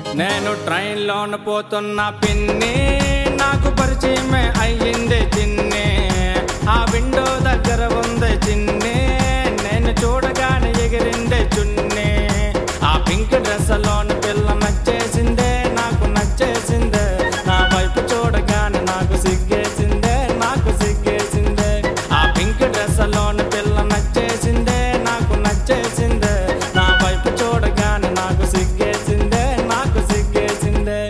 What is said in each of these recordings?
నేను ట్రైన్లోన పోతున్న పిన్ని నాకు పరిచయమే అయ్యింది చిన్ని ఆ విండో దగ్గర ఉంది చిన్ని నేను చూడగానే ఎగిరిందే చున్ని ఆ పింక్ డ్రెస్ లోని పిల్ల నచ్చేసిందే నాకు నచ్చేసిందే నా వైపు చూడగానే నాకు సిగ్గేసిందే నాకు సిగ్గేసిందే ఆ పింక్ డ్రెస్ లోని పిల్ల నచ్చేసిందే నాకు నచ్చేసిందే నా వైపు చూడగానే నాకు సిగ్గేసిందే నాకు సిగ్గేసిందే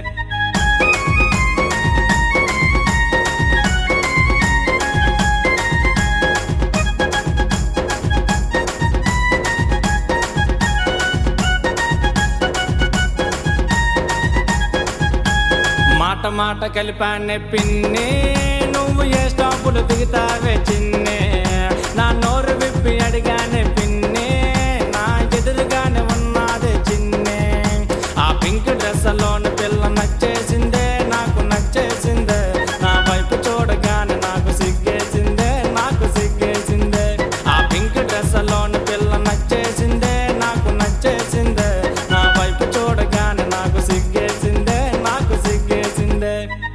మాట మాట కలిపానే పిన్ని నువ్వు ఏ స్టాపులు దిగుతావే చిన్ని నా నోరు విప్పి అడిగానే పిన్ని నా ఎదురుగానే ఉన్నదే చిన్ని ఆ పింక్ డ్రెస్ లోని పిల్ల నచ్చేసిందే నాకు నచ్చేసిందే నా వైపు చూడగానే నాకు సిగ్గేసిందే నాకు సిగ్గేసిందే ఆ పింక్ డ్రెస్ లోని పిల్ల నచ్చేసిందే నాకు నచ్చేసిందే నా వైపు చూడగానే నాకు సిగ్గేసిందే నాకు సిగ్గేసిందే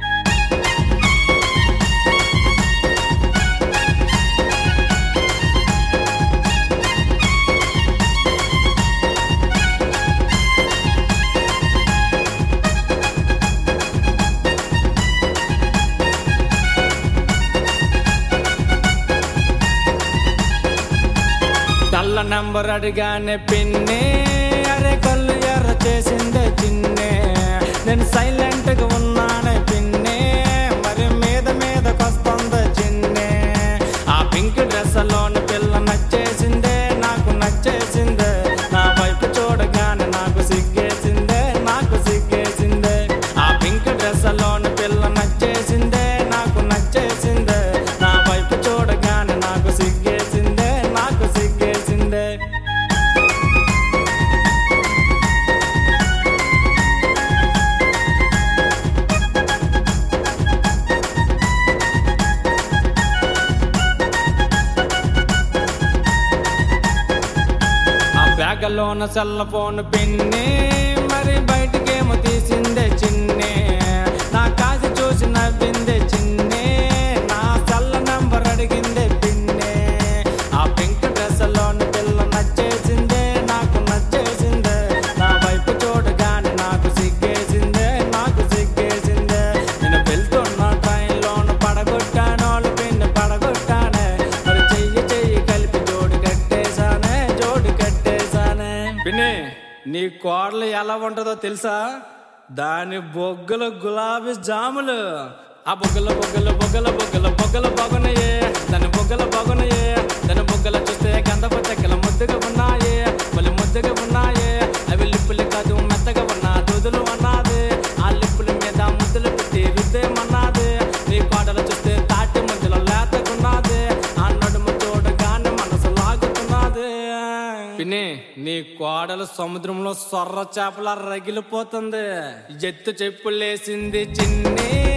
కళ్ళ నంబర్ అడిగానే పిన్ని అరే కళ్ళు ఎర్ర చేసిందే చిన్నే నేను సైలెంట్ గా ఉన్నానే పిన్ని మరి మీద మీదకొస్తుందే చిన్నే ఆ పింక్ డ్రెస్ లోని పిల్ల నచ్చేసిందే నాకు నచ్చేసిందే నా వైపు చూడగానే నాకు సిగ్గేసిందే నాకు సిగ్గేసిందే ఆ పింక్ డ్రెస్ లోని పిల్ల నచ్చేసిందే నాకు నచ్చేసిందే నా వైపు చూడగానే నాకు సిగ్గేసిందే నాకు సిగ్గేసిందే ఆ బ్యాగలోన సెల్ ఫోన్ పిన్ని మరి బయటకేమో తీసిందే చిన్ని నా కాసి చూసి నవ్విందే చిన్ని నా సెల్ నంబర్ అడిగిందే పిన్ని ఆ పింక్ డ్రెస్ లోని పిల్ల నచ్చేసిందే నాకు నచ్చేసిందే నా వైపు చూడగానే నాకు సిగ్గేసిందే నాకు సిగ్గేసిందే నేను వెళ్తున్న ట్రైన్లోను పడగొట్టానోళ్ళు పిన్ని పడగొట్టానే మరి చెయ్యి చెయ్యి కలిపి జోడు కట్టేశానే జోడు కట్టేశానే పిన్ని నీ కోడలు ఎలా ఉంటుందో తెలుసా దాని బొగ్గలు గులాబీ జాములు ఆ బొగ్గల బొగ్గల బొగ్గల బొగ్గల బొగ్గల బాగున్నాయే దాని బొగ్గల బాగున్నాయే దాని బొగ్గల చూస్తే గంధపు చెక్కల ముద్దుగా ఉన్నాయే మళ్ళీ ముద్దుగా ఉన్నాయే అవి లిప్పులు కాదు మెత్తగా ఉన్నా దూదులు అన్నది ఆ లిప్పుల మీద ముద్దులు పెట్టి రుద్దేమన్నది నీ కోడలు చూస్తే తాటి ముద్దులో లేతకున్నది ఆ నడుము చూడగానే మనసు లాగుతున్నది పిన్ని నీ కోడలు సముద్రంలో సొర్ర చేపల రగిలిపోతుంది ఎత్తు చెప్పులేసింది చిన్ని